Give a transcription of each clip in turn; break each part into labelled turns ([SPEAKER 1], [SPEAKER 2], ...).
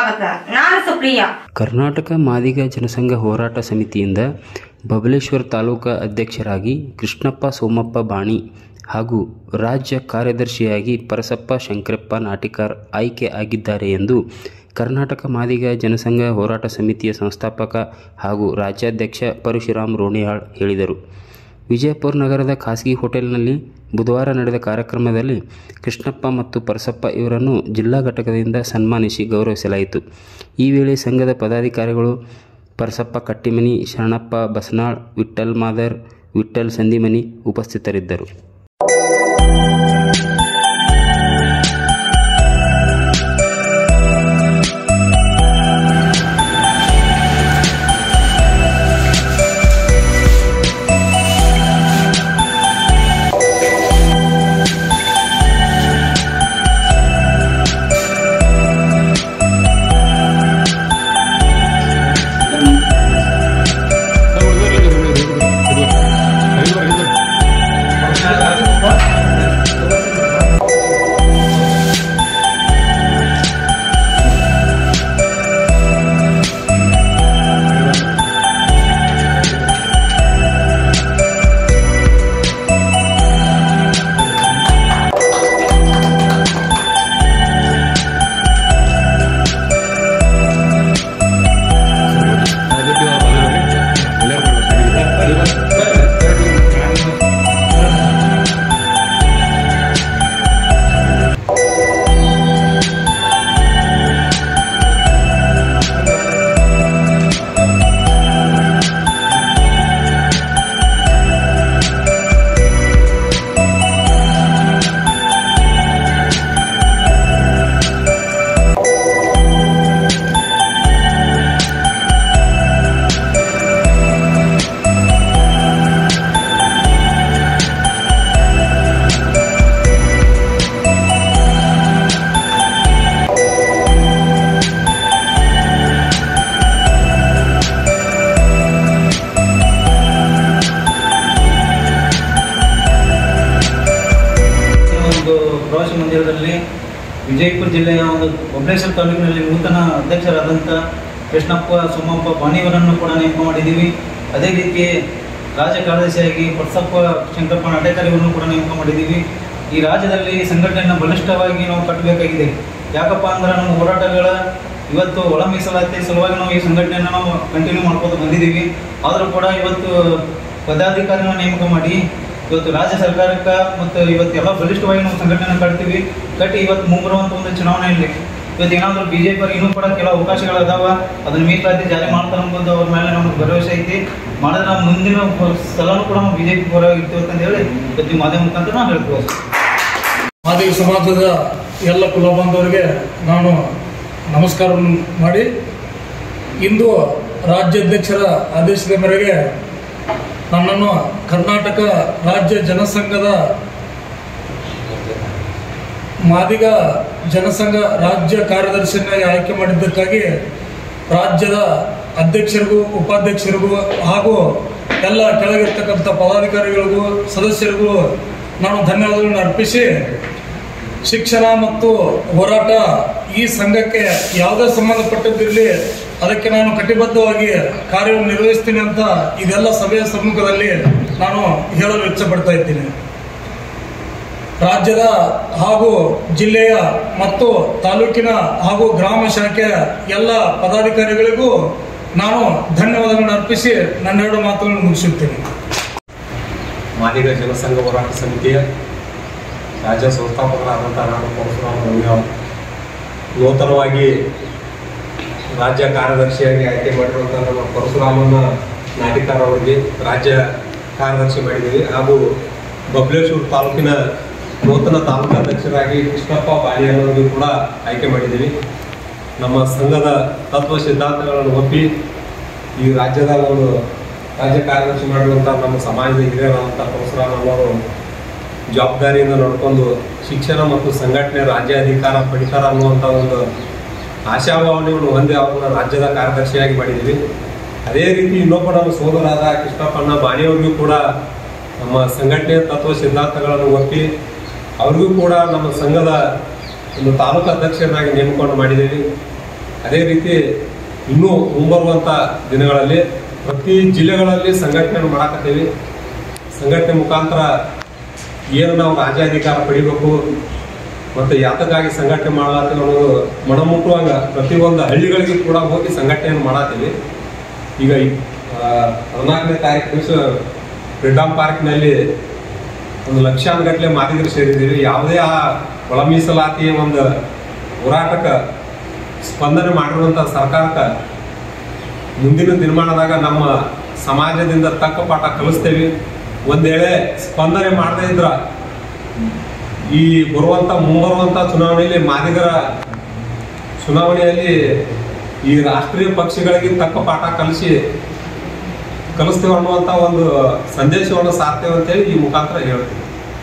[SPEAKER 1] ಸ್ವಾಗತ ನಾನು ಸುಪ್ರಿಯಾ
[SPEAKER 2] ಕರ್ನಾಟಕ ಮಾದಿಗ ಜನಸಂಘ ಹೋರಾಟ ಸಮಿತಿಯಿಂದ ಬಬಲೇಶ್ವರ ತಾಲೂಕಾ ಅಧ್ಯಕ್ಷರಾಗಿ ಕೃಷ್ಣಪ್ಪ ಸೋಮಪ್ಪ ಬಾಣಿ ಹಾಗೂ ರಾಜ್ಯ ಕಾರ್ಯದರ್ಶಿಯಾಗಿ ಪರಸಪ್ಪ ಶಂಕರಪ್ಪ ನಾಟಿಕಾರ್ ಆಯ್ಕೆ ಆಗಿದ್ದಾರೆ ಎಂದು ಕರ್ನಾಟಕ ಮಾದಿಗ ಜನಸಂಘ ಹೋರಾಟ ಸಮಿತಿಯ ಸಂಸ್ಥಾಪಕ ಹಾಗೂ ರಾಜ್ಯಾಧ್ಯಕ್ಷ ಪರಶುರಾಮ್ ರೋಣಿಯಾಳ್ ಹೇಳಿದರು ವಿಜಯಪುರ ನಗರದ ಖಾಸಗಿ ಹೋಟೆಲ್ನಲ್ಲಿ ಬುಧವಾರ ನಡೆದ ಕಾರ್ಯಕ್ರಮದಲ್ಲಿ ಕೃಷ್ಣಪ್ಪ ಮತ್ತು ಪರಸಪ್ಪ ಇವರನ್ನು ಜಿಲ್ಲಾ ಘಟಕದಿಂದ ಸನ್ಮಾನಿಸಿ ಗೌರವಿಸಲಾಯಿತು ಈ ವೇಳೆ ಸಂಘದ ಪದಾಧಿಕಾರಿಗಳು ಪರಸಪ್ಪ ಕಟ್ಟಿಮನಿ ಶರಣಪ್ಪ ಬಸನಾಳ್ ವಿಠ್ಠಲ್ ಮಾದರ್ ವಿಠ್ಠಲ್ ಸಂದಿಮನಿ ಉಪಸ್ಥಿತರಿದ್ದರು
[SPEAKER 3] ಒಂದು ಪ್ರವಾಸಿ ಮಂದಿರದಲ್ಲಿ ವಿಜಯಪುರ ಜಿಲ್ಲೆಯ ಒಂದು ಬಬಲೇಶ್ವರ ತಾಲೂಕಿನಲ್ಲಿ ನೂತನ ಅಧ್ಯಕ್ಷರಾದಂಥ ಕೃಷ್ಣಪ್ಪ ಸೋಮಪ್ಪ ಬಾಣಿಯವರನ್ನು ಕೂಡ ನೇಮಕ ಮಾಡಿದ್ದೀವಿ ಅದೇ ರೀತಿ ರಾಜ್ಯ ಕಾರ್ಯದರ್ಶಿಯಾಗಿ ಪರ್ಸಪ್ಪ ಶಂಕರಪ್ಪ ನಾಟೇಕರಿಗಳನ್ನು ಕೂಡ ನೇಮಕ ಮಾಡಿದ್ದೀವಿ ಈ ರಾಜ್ಯದಲ್ಲಿ ಸಂಘಟನೆಯನ್ನು ಬಲಿಷ್ಠವಾಗಿ ನಾವು ಕಟ್ಟಬೇಕಾಗಿದೆ ಯಾಕಪ್ಪ ಅಂದ್ರೆ ನಮ್ಮ ಹೋರಾಟಗಳ ಇವತ್ತು ಒಳ ಮೀಸಲಾತಿ ಸಲುವಾಗಿ ನಾವು ಈ ಸಂಘಟನೆಯನ್ನು ನಾವು ಕಂಟಿನ್ಯೂ ಮಾಡ್ಕೊತ ಬಂದಿದ್ದೀವಿ ಆದರೂ ಕೂಡ ಇವತ್ತು ಪದಾಧಿಕಾರಿನ ನೇಮಕ ಮಾಡಿ ಇವತ್ತು ರಾಜ್ಯ ಸರ್ಕಾರಕ್ಕೆ ಮತ್ತು ಇವತ್ತು ಎಲ್ಲ ಬಲಿಷ್ಠವಾಗಿ ನಾವು ಸಂಘಟನೆ ಕಟ್ತೀವಿ ಕಟ್ಟಿ ಇವತ್ತು ಮುಂಬರುವಂಥ ಒಂದು ಚುನಾವಣೆಯಲ್ಲಿ ಇವತ್ತು ಏನಾದರೂ ಬಿ ಜೆ ಪಿ ಇನ್ನೂ ಕೂಡ ಕೆಲವು ಅವಕಾಶಗಳದಾವ ಅದನ್ನ ಮೀಸಲಾತಿ ಜಾರಿ ಮಾಡ್ತಾರೆ ಅನ್ನೋದು ಅವ್ರ ಮೇಲೆ ನಮಗೆ ಭರವಸೆ ಐತಿ ಮಾಡಿದ್ರೆ ನಾವು ಮುಂದಿನ ಸಲನೂ ಕೂಡ ನಾವು ಬಿ ಜೆ ಪಿ ಪರವಾಗಿ ಇರ್ತೀವಿ ಅಂತ ಹೇಳಿ ಇವತ್ತು ಈ ಮಾಧ್ಯಮ ಮುಖಾಂತರ ನಾವು ಹೇಳ್ತೀವಿ
[SPEAKER 4] ಮಾದಿಗ ಸಮಾಜದ ಎಲ್ಲ ಕುಲ ಬಾಂಧವರಿಗೆ ನಾನು ನಮಸ್ಕಾರ ಮಾಡಿ ಇಂದು ರಾಜ್ಯಾಧ್ಯಕ್ಷರ ಆದೇಶದ ಮೇರೆಗೆ ನನ್ನನ್ನು ಕರ್ನಾಟಕ ರಾಜ್ಯ ಜನಸಂಘದ ಮಾದಿಗ ಜನಸಂಘ ರಾಜ್ಯ ಕಾರ್ಯದರ್ಶಿಯನ್ನಾಗಿ ಆಯ್ಕೆ ಮಾಡಿದ್ದಕ್ಕಾಗಿ ರಾಜ್ಯದ ಅಧ್ಯಕ್ಷರಿಗೂ ಉಪಾಧ್ಯಕ್ಷರಿಗೂ ಹಾಗೂ ಎಲ್ಲ ಕೆಳಗಿರ್ತಕ್ಕಂಥ ಪದಾಧಿಕಾರಿಗಳಿಗೂ ಸದಸ್ಯರಿಗೂ ನಾನು ಧನ್ಯವಾದಗಳನ್ನು ಅರ್ಪಿಸಿ ಶಿಕ್ಷಣ ಮತ್ತು ಹೋರಾಟ ಈ ಸಂಘಕ್ಕೆ ಯಾವುದೇ ಸಂಬಂಧಪಟ್ಟದ್ದಿರಲಿ ಅದಕ್ಕೆ ನಾನು ಕಟಿಬದ್ಧವಾಗಿ ಕಾರ್ಯವನ್ನು ನಿರ್ವಹಿಸ್ತೀನಿ ಅಂತ ಇದೆಲ್ಲ ಸಭೆಯ ಸಮ್ಮುಖದಲ್ಲಿ ನಾನು ಹೇಳಲು ಇಚ್ಛಪಡ್ತಾ ಇದ್ದೀನಿ ರಾಜ್ಯದ ಹಾಗೂ ಜಿಲ್ಲೆಯ ಮತ್ತು ತಾಲೂಕಿನ ಹಾಗೂ ಗ್ರಾಮ ಶಾಖೆಯ ಎಲ್ಲ ಪದಾಧಿಕಾರಿಗಳಿಗೂ ನಾನು ಧನ್ಯವಾದಗಳನ್ನು ಅರ್ಪಿಸಿ ನನ್ನೆರಡು ಮಾತುಗಳನ್ನು ಮುಗಿಸುತ್ತೇನೆ
[SPEAKER 5] ಮಾದಿಗ ಜನಸಂಘ ಹೋರಾಟ ಸಮಿತಿಯ ರಾಜ್ಯ ಸಂಸ್ಥಾಪಕರಾದಂಥ ನಾನು ಪರಶುರಾಮ ರವಿರಾವ್ ನೂತನವಾಗಿ ರಾಜ್ಯ ಕಾರ್ಯದರ್ಶಿಯಾಗಿ ಆಯ್ಕೆ ಮಾಡಿರುವಂಥ ನಮ್ಮ ಪರಶುರಾಮನ ನಾಟಿಕಾರ್ ಅವರಿಗೆ ರಾಜ್ಯ ಕಾರ್ಯದರ್ಶಿ ಮಾಡಿದ್ದೀವಿ ಹಾಗೂ ಬಬಲೇಶ್ವರ ತಾಲೂಕಿನ ನೂತನ ತಾಲೂಕಾಧ್ಯಕ್ಷರಾಗಿ ಕೃಷ್ಣಪ್ಪ ಬಾಳಿಯನ್ನವರಿಗೂ ಕೂಡ ಆಯ್ಕೆ ಮಾಡಿದ್ದೀವಿ ನಮ್ಮ ಸಂಘದ ತತ್ವ ಸಿದ್ಧಾಂತಗಳನ್ನು ಒಪ್ಪಿ ಈ ರಾಜ್ಯದ ಒಂದು ರಾಜ್ಯ ಕಾರ್ಯದರ್ಶಿ ಮಾಡಿರುವಂಥ ನಮ್ಮ ಸಮಾಜದ ಹಿರಿಯರಾದಂಥ ಪರಶುರಾಮ್ ಅವರು ಜವಾಬ್ದಾರಿಯಿಂದ ನೋಡ್ಕೊಂಡು ಶಿಕ್ಷಣ ಮತ್ತು ಸಂಘಟನೆ ರಾಜ್ಯಾಧಿಕಾರ ಪಡಿತಾರ ಅನ್ನುವಂಥ ಒಂದು ಆಶಾಭಾವನೆಯನ್ನು ಹೊಂದಿ ಅವ್ರನ್ನ ರಾಜ್ಯದ ಕಾರ್ಯದರ್ಶಿಯಾಗಿ ಮಾಡಿದ್ದೀವಿ ಅದೇ ರೀತಿ ಇನ್ನೊಬ್ಬ ನಮ್ಮ ಸೋದರಾದ ಕೃಷ್ಣಪ್ಪಣ್ಣ ಬಾಣಿಯವ್ರಿಗೂ ಕೂಡ ನಮ್ಮ ಸಂಘಟನೆಯ ತತ್ವ ಸಿದ್ಧಾಂತಗಳನ್ನು ಒಪ್ಪಿ ಅವ್ರಿಗೂ ಕೂಡ ನಮ್ಮ ಸಂಘದ ಒಂದು ತಾಲೂಕು ಅಧ್ಯಕ್ಷರನ್ನಾಗಿ ನೇಮಕೊಂಡು ಮಾಡಿದ್ದೀವಿ ಅದೇ ರೀತಿ ಇನ್ನೂ ಮುಂಬರುವಂಥ ದಿನಗಳಲ್ಲಿ ಪ್ರತಿ ಜಿಲ್ಲೆಗಳಲ್ಲಿ ಸಂಘಟನೆ ಮಾಡಾಕತ್ತೀವಿ ಸಂಘಟನೆ ಮುಖಾಂತರ ಏನು ನಾವು ರಾಜ್ಯಾಧಿಕಾರ ಪಡಿಬೇಕು ಮತ್ತು ಯಾತಕ್ಕಾಗಿ ಸಂಘಟನೆ ಮಾಡಲಾತೀವಿ ಅನ್ನೋದು ಮನಮುಟ್ಟುವಂಗ ಪ್ರತಿಯೊಂದು ಹಳ್ಳಿಗಳಿಗೆ ಕೂಡ ಹೋಗಿ ಸಂಘಟನೆಯನ್ನು ಮಾಡಾತೀವಿ ಈಗ ಈ, ಆ, ಹದಿನಾಲ್ಕನೇ ತಾರೀಕು ದಿವಸ ಫ್ರೀಡಮ್ ಪಾರ್ಕ್ನಲ್ಲಿ ಒಂದು ಲಕ್ಷಾನುಗಟ್ಟಲೆ ಮಾದಿಗರು ಸೇರಿದ್ದೀವಿ ಯಾವುದೇ ಆ ಒಳ ಮೀಸಲಾತಿ ಒಂದು ಹೋರಾಟಕ್ಕೆ ಸ್ಪಂದನೆ ಮಾಡಿರುವಂಥ ಸರ್ಕಾರಕ್ಕೆ ಮುಂದಿನ ದಿನಮಾನದಾಗ ನಮ್ಮ ಸಮಾಜದಿಂದ ತಕ್ಕ ಪಾಠ ಕಲಿಸ್ತೇವೆ ಒಂದ್ ವೇಳೆ ಸ್ಪಂದನೆ ಮಾಡದೇ ಇದ್ರ ಈ ಬರುವಂತ ಮುಂಬರುವಂತ ಚುನಾವಣೆಯಲ್ಲಿ ಮಾದಿಗರ ಚುನಾವಣೆಯಲ್ಲಿ ಈ ರಾಷ್ಟ್ರೀಯ ಪಕ್ಷಗಳಿಗೆ ತಕ್ಕ ಪಾಠ ಕಲಿಸಿ ಕಲಿಸ್ತೇವೆ ಅನ್ನುವಂತ ಒಂದು ಸಂದೇಶವನ್ನು ಸಾರ್ತೇವೆ ಅಂತೇಳಿ ಈ ಮುಖಾಂತರ ಹೇಳ್ತೀವಿ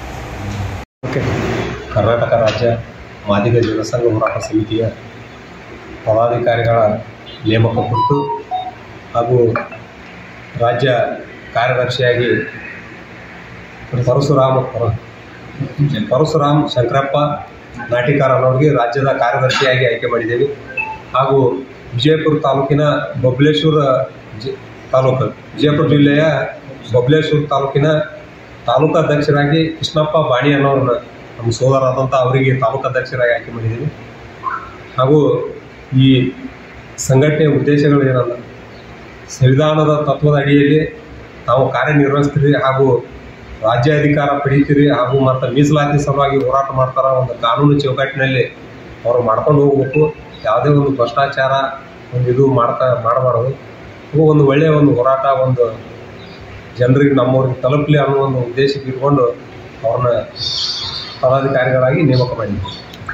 [SPEAKER 5] ಕರ್ನಾಟಕ ರಾಜ್ಯ ಮಾದಿಗ ಜನಸಂಘ ಹೋರಾಟ ಸಮಿತಿಯ ಪದಾಧಿಕಾರಿಗಳ ನೇಮಕ ಕುರಿತು ಹಾಗೂ ರಾಜ್ಯ ಕಾರ್ಯದರ್ಶಿಯಾಗಿ ಪರಶುರಾಮ ಪರ- ಪರಶುರಾಮ್ ಶಂಕರಪ್ಪ ನಾಟಿಕಾರ ಅನ್ನೋರಿಗೆ ರಾಜ್ಯದ ಕಾರ್ಯದರ್ಶಿಯಾಗಿ ಆಯ್ಕೆ ಮಾಡಿದ್ದೇವೆ ಹಾಗೂ ವಿಜಯಪುರ ತಾಲೂಕಿನ ಬಬಲೇಶ್ವರ ಜಿ ತಾಲೂಕು ವಿಜಯಪುರ ಜಿಲ್ಲೆಯ ಬಬಲೇಶ್ವರ ತಾಲೂಕಿನ ತಾಲೂಕು ಅಧ್ಯಕ್ಷರಾಗಿ ಕೃಷ್ಣಪ್ಪ ಬಾಣಿ ಅನ್ನೋರನ್ನ ನಮ್ಮ ಸೋದರಾದಂಥ ಅವರಿಗೆ ತಾಲೂಕು ಅಧ್ಯಕ್ಷರಾಗಿ ಆಯ್ಕೆ ಮಾಡಿದ್ದೀವಿ ಹಾಗೂ ಈ ಸಂಘಟನೆಯ ಉದ್ದೇಶಗಳು ಏನಲ್ಲ ಸಂವಿಧಾನದ ತತ್ವದ ಅಡಿಯಲ್ಲಿ ನಾವು ಕಾರ್ಯನಿರ್ವಹಿಸ್ತೀವಿ ಹಾಗೂ ರಾಜ್ಯಾಧಿಕಾರ ಪಡೀತೀರಿ ಹಾಗೂ ಮತ್ತು ಮೀಸಲಾತಿ ಸಲುವಾಗಿ ಹೋರಾಟ ಮಾಡ್ತಾರ ಒಂದು ಕಾನೂನು ಚೌಕಟ್ಟಿನಲ್ಲಿ ಅವರು ಮಾಡ್ಕೊಂಡು ಹೋಗ್ಬೇಕು ಯಾವುದೇ ಒಂದು ಭ್ರಷ್ಟಾಚಾರ ಒಂದು ಇದು ಮಾಡ್ತಾ ಮಾಡಬಾರ್ದು ಇವು ಒಂದು ಒಳ್ಳೆಯ ಒಂದು ಹೋರಾಟ ಒಂದು ಜನರಿಗೆ ನಮ್ಮವ್ರಿಗೆ ತಲುಪಲಿ ಅನ್ನೋ ಒಂದು ಉದ್ದೇಶಕ್ಕೆ ಇಟ್ಕೊಂಡು ಅವ್ರನ್ನ ಪದಾಧಿಕಾರಿಗಳಾಗಿ ನೇಮಕ ಮಾಡಿದ್ವಿ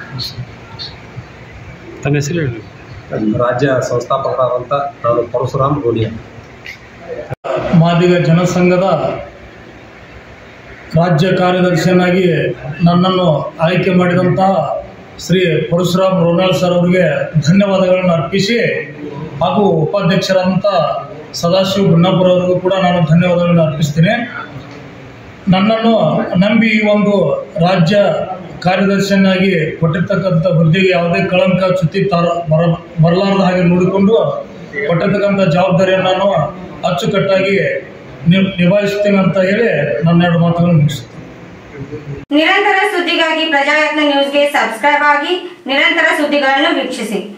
[SPEAKER 2] ತಮ್ಮ ಹೆಸರು ಹೇಳಿ
[SPEAKER 5] ರಾಜ್ಯ ಸಂಸ್ಥಾಪಕರಾದಂಥ ನಾನು ಪರಶುರಾಮ್ ಗೋಡಿಯ
[SPEAKER 4] ಮಾದಿಗ ಜನಸಂಘದ ರಾಜ್ಯ ಕಾರ್ಯದರ್ಶಿಯನ್ನಾಗಿ ನನ್ನನ್ನು ಆಯ್ಕೆ ಮಾಡಿದಂತಹ ಶ್ರೀ ಪರಶುರಾಮ್ ರೋನಾಲ್ಡ್ ಸರ್ ಅವರಿಗೆ ಧನ್ಯವಾದಗಳನ್ನು ಅರ್ಪಿಸಿ ಹಾಗೂ ಉಪಾಧ್ಯಕ್ಷರಾದಂಥ ಸದಾಶಿವ ಗುನ್ನಾಪುರ ಅವರಿಗೂ ಕೂಡ ನಾನು ಧನ್ಯವಾದಗಳನ್ನು ಅರ್ಪಿಸ್ತೀನಿ ನನ್ನನ್ನು ನಂಬಿ ಈ ಒಂದು ರಾಜ್ಯ ಕಾರ್ಯದರ್ಶಿಯನ್ನಾಗಿ ಕೊಟ್ಟಿರ್ತಕ್ಕಂಥ ಹುದ್ದೆಗೆ ಯಾವುದೇ ಕಳಂಕ ಚ್ಯುತಿ ತರ ಬರ ಬರಲಾರದ ಹಾಗೆ ನೋಡಿಕೊಂಡು ಕೊಟ್ಟಿರ್ತಕ್ಕಂಥ ಜವಾಬ್ದಾರಿಯನ್ನು ನಾನು ಅಚ್ಚುಕಟ್ಟಾಗಿ ನಿ- ನಿಭಾಯಿಸ್ತೀನಿ ಅಂತ ಹೇಳಿ ನನ್ನ ಎರಡು ಮಾತುಗಳನ್ನು ಮುಗಿಸ್ತೀನಿ
[SPEAKER 1] ನಿರಂತರ ಸುದ್ದಿಗಾಗಿ ಪ್ರಜಾಯತ್ನ ನ್ಯೂಸ್ಗೆ ಸಬ್ಸ್ಕ್ರೈಬ್ ಆಗಿ ನಿರಂತರ ಸುದ್ದಿಗಳನ್ನು ವೀಕ್ಷಿಸಿ